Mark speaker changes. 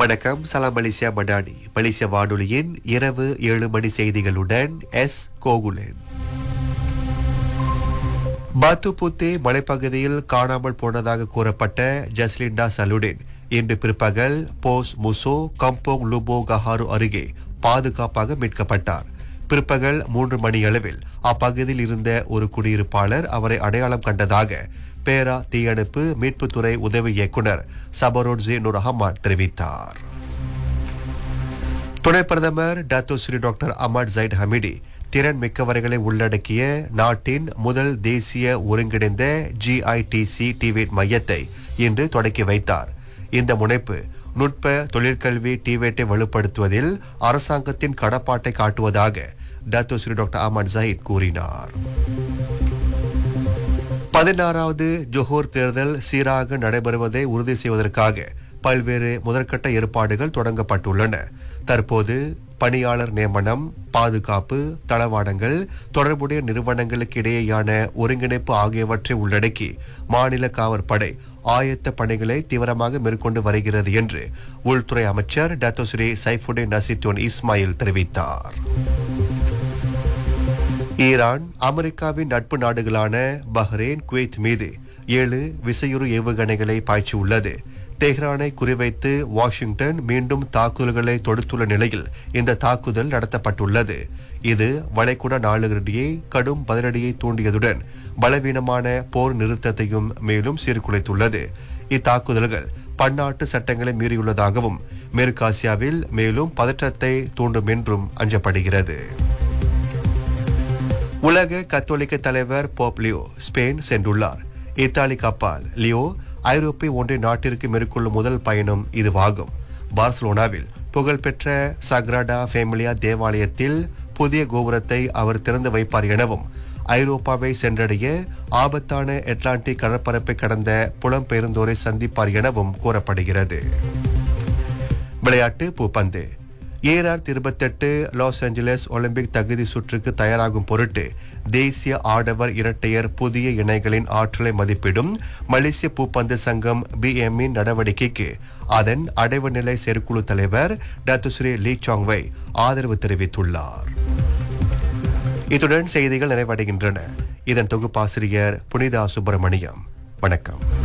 Speaker 1: வணக்கம் சலாம் மலேசியா மடானி மலேசிய வானொலியின் இரவு ஏழு மணி செய்திகளுடன் எஸ் கோகுலன் பாத்துபுத்தே மலைப்பகுதியில் காணாமல் போனதாக கூறப்பட்ட ஜஸ்லிண்டா சலுடின் இன்று பிற்பகல் போஸ் முசோ கம்போங் லுபோ கஹாரு அருகே பாதுகாப்பாக மீட்கப்பட்டார் பிற்பகல் மூன்று மணியளவில் அப்பகுதியில் இருந்த ஒரு குடியிருப்பாளர் அவரை அடையாளம் கண்டதாக பேரா தீயணைப்பு மீட்புத்துறை உதவி இயக்குனர் சபரோட்ஜி நூர் அஹமத் தெரிவித்தார் துணை பிரதமர் Dato Sri doctor Ahmad Zahid Hamidi திறன் மிக்கவர்களை உள்ளடக்கிய நாட்டின் முதல் தேசிய ஒருங்கிணைந்த ஜிஐடிசி டிவேட் மையத்தை இன்று தொடக்கி வைத்தார் இந்த முனைப்பு நுட்ப தொழிற்கல்வி டிவேட்டை வலுப்படுத்துவதில் அரசாங்கத்தின் கடப்பாட்டை காட்டுவதாக Dato Sri doctor Ahmad Zahid கூறினார் பதினாறாவது ஜொஹோர் தேர்தல் சீராக நடைபெறுவதை உறுதி செய்வதற்காக பல்வேறு முதற்கட்ட ஏற்பாடுகள் தொடங்கப்பட்டுள்ளன தற்போது பணியாளர் நியமனம் பாதுகாப்பு தளவாடங்கள் தொடர்புடைய நிறுவனங்களுக்கு இடையேயான ஒருங்கிணைப்பு ஆகியவற்றை உள்ளடக்கி மாநில காவற்படை ஆயத்த பணிகளை தீவிரமாக மேற்கொண்டு வருகிறது என்று உள்துறை அமைச்சர் டத்தோஸ்ரீ சைஃபுடின் நசித்தோன் இஸ்மாயில் தெரிவித்தார் ஈரான் அமெரிக்காவின் நட்பு நாடுகளான பஹ்ரைன் குவைத் மீது ஏழு விசையுறு ஏவுகணைகளை பாய்ச்சியுள்ளது தெஹ்ரானை குறிவைத்து வாஷிங்டன் மீண்டும் தாக்குதல்களை தொடுத்துள்ள நிலையில் இந்த தாக்குதல் நடத்தப்பட்டுள்ளது இது வளைகுடா நாடுகளிடையே கடும் பதிலடியை தூண்டியதுடன் பலவீனமான போர் நிறுத்தத்தையும் மேலும் சீர்குலைத்துள்ளது இத்தாக்குதல்கள் பன்னாட்டு சட்டங்களை மீறியுள்ளதாகவும் மேற்காசியாவில் மேலும் பதற்றத்தை தூண்டும் என்றும் அஞ்சப்படுகிறது உலக கத்தோலிக்க தலைவர் போப் லியோ ஸ்பெயின் சென்றுள்ளார் இத்தாலி கப்பால் லியோ ஐரோப்பிய ஒன்றிய நாட்டிற்கு மேற்கொள்ளும் முதல் பயணம் இதுவாகும் பார்சலோனாவில் புகழ்பெற்ற சக்ராடா ஃபேமிலியா தேவாலயத்தில் புதிய கோபுரத்தை அவர் திறந்து வைப்பார் எனவும் ஐரோப்பாவை சென்றடைய ஆபத்தான அட்லாண்டிக் கடற்பரப்பை கடந்த புலம்பெயர்ந்தோரை சந்திப்பார் எனவும் கூறப்படுகிறது விளையாட்டு பூப்பந்து ஏஆர் இருபத்தெட்டு லாஸ் ஏஞ்சலஸ் ஒலிம்பிக் தகுதி சுற்றுக்கு தயாராகும் பொருட்டு தேசிய ஆடவர் இரட்டையர் புதிய இணைகளின் ஆற்றலை மதிப்பிடும் மலேசிய பூப்பந்து சங்கம் பிஎம்மின் நடவடிக்கைக்கு அதன் அடைவு நிலை செயற்குழு தலைவர் டத்துஸ்ரீ லீ சாங்வை ஆதரவு தெரிவித்துள்ளார் இத்துடன் செய்திகள் நிறைவடைகின்றன இதன் தொகுப்பாசிரியர் புனிதா சுப்பிரமணியம் வணக்கம்